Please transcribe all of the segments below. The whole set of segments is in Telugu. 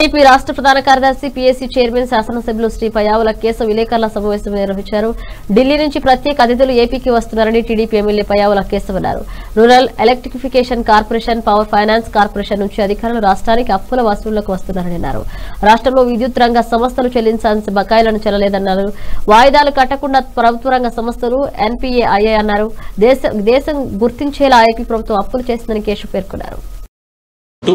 టీడీపీ రాష్ట్ర ప్రధాన కార్యదర్శి పీఎస్సీ చైర్మన్ శాసనసభ్యులు శ్రీ పయావుల కేశవ విలేకరుల సమావేశం నిర్వహించారు ఢిల్లీ నుంచి ప్రత్యేక అతిథులు ఏపీకి వస్తున్నారని టీడీపీ ఎమ్మెల్యే పయావుల కేశవ్ అన్నారు rural electrification corporation power finance corporation నుంచి అధికారులు రాష్ట్రానికి అప్పుల వసూళ్లకు వస్తున్నారని అన్నారు రాష్ట్రంలో విద్యుత్ రంగ సంస్థలు చెల్లించాల్సిన బకాయిలను చెల్లలేదన్నారు వాయిదాలు కట్టకుండా ప్రభుత్వ రంగ సంస్థలు ఎన్పీఏ అయ్యాయన్నారు దేశ దేశం గుర్తించేలా ఏపీ ప్రభుత్వం అప్పులు చేసిందని కేశవ్ పేర్కొన్నారు టు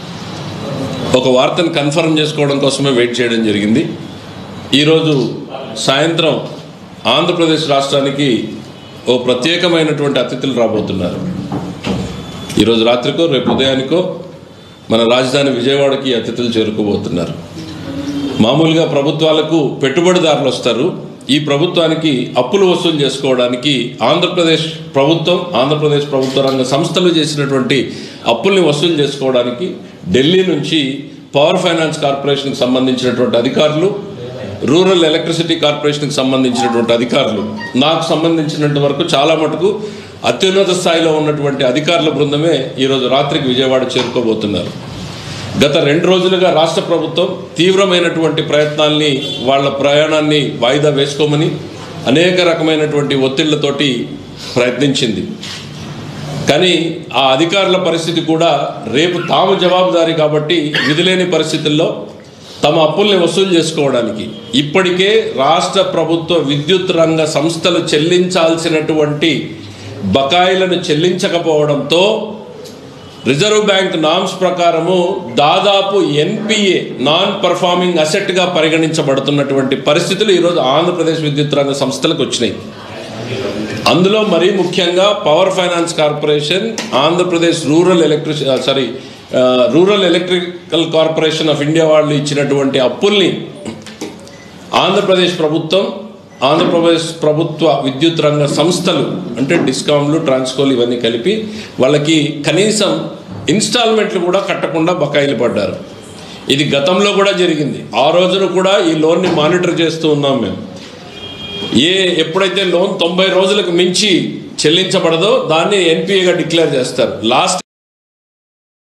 ఒక వార్తను కన్ఫర్మ్ చేసుకోవడం కోసమే వెయిట్ చేయడం జరిగింది ఈరోజు సాయంత్రం ఆంధ్రప్రదేశ్ రాష్ట్రానికి ఓ ప్రత్యేకమైనటువంటి అతిథులు రాబోతున్నారు ఈరోజు రాత్రికో రేపు ఉదయానికో మన రాజధాని విజయవాడకి ఈ అతిథులు చేరుకోబోతున్నారు మామూలుగా ప్రభుత్వాలకు పెట్టుబడిదారులు వస్తారు ఈ ప్రభుత్వానికి అప్పులు వసూలు చేసుకోవడానికి ఆంధ్రప్రదేశ్ ప్రభుత్వం ఆంధ్రప్రదేశ్ ప్రభుత్వ రంగ సంస్థలు చేసినటువంటి అప్పుల్ని వసూలు చేసుకోవడానికి ఢిల్లీ నుంచి పవర్ ఫైనాన్స్ కార్పొరేషన్కి సంబంధించినటువంటి అధికారులు రూరల్ ఎలక్ట్రిసిటీ కార్పొరేషన్కి సంబంధించినటువంటి అధికారులు నాకు సంబంధించినంత వరకు చాలా మటుకు అత్యున్నత స్థాయిలో ఉన్నటువంటి అధికారుల బృందమే ఈరోజు రాత్రికి విజయవాడ చేరుకోబోతున్నారు గత రెండు రోజులుగా రాష్ట్ర ప్రభుత్వం తీవ్రమైనటువంటి ప్రయత్నాల్ని వాళ్ళ ప్రయాణాన్ని వాయిదా వేసుకోమని అనేక రకమైనటువంటి ఒత్తిళ్లతోటి ప్రయత్నించింది కానీ ఆ అధికారుల పరిస్థితి కూడా రేపు తాము జవాబుదారీ కాబట్టి విధిలేని పరిస్థితుల్లో తమ అప్పుల్ని వసూలు చేసుకోవడానికి ఇప్పటికే రాష్ట్ర ప్రభుత్వ విద్యుత్ రంగ సంస్థలు చెల్లించాల్సినటువంటి బకాయిలను చెల్లించకపోవడంతో రిజర్వ్ బ్యాంక్ నామ్స్ ప్రకారము దాదాపు ఎన్పిఏ నాన్ పర్ఫార్మింగ్ అసెట్గా పరిగణించబడుతున్నటువంటి పరిస్థితులు ఈరోజు ఆంధ్రప్రదేశ్ విద్యుత్ రంగ సంస్థలకు వచ్చినాయి అందులో మరీ ముఖ్యంగా power finance corporation Andhra Pradesh rural electricity sorry rural electrical corporation of India వాళ్ళు ఇచ్చినటువంటి అప్పుల్ని ఆంధ్రప్రదేశ్ ప్రభుత్వం ఆంధ్రప్రదేశ్ ప్రభుత్వ విద్యుత్ రంగ సంస్థలు అంటే డిస్కామ్లు ట్రాన్స్కోలు ఇవన్నీ కలిపి వాళ్ళకి కనీసం ఇన్స్టాల్మెంట్లు కూడా కట్టకుండా బకాయిలు పడ్డారు ఇది గతంలో కూడా జరిగింది ఆ రోజున కూడా ఈ లోన్ని మానిటర్ చేస్తూ ఉన్నాం మేము ఏ ఎప్పుడైతే లోన్ తొంభై రోజులకు మించి చెల్లించబడదో దాన్ని ఎన్పిఏగా డిక్లేర్ చేస్తారు లాస్ట్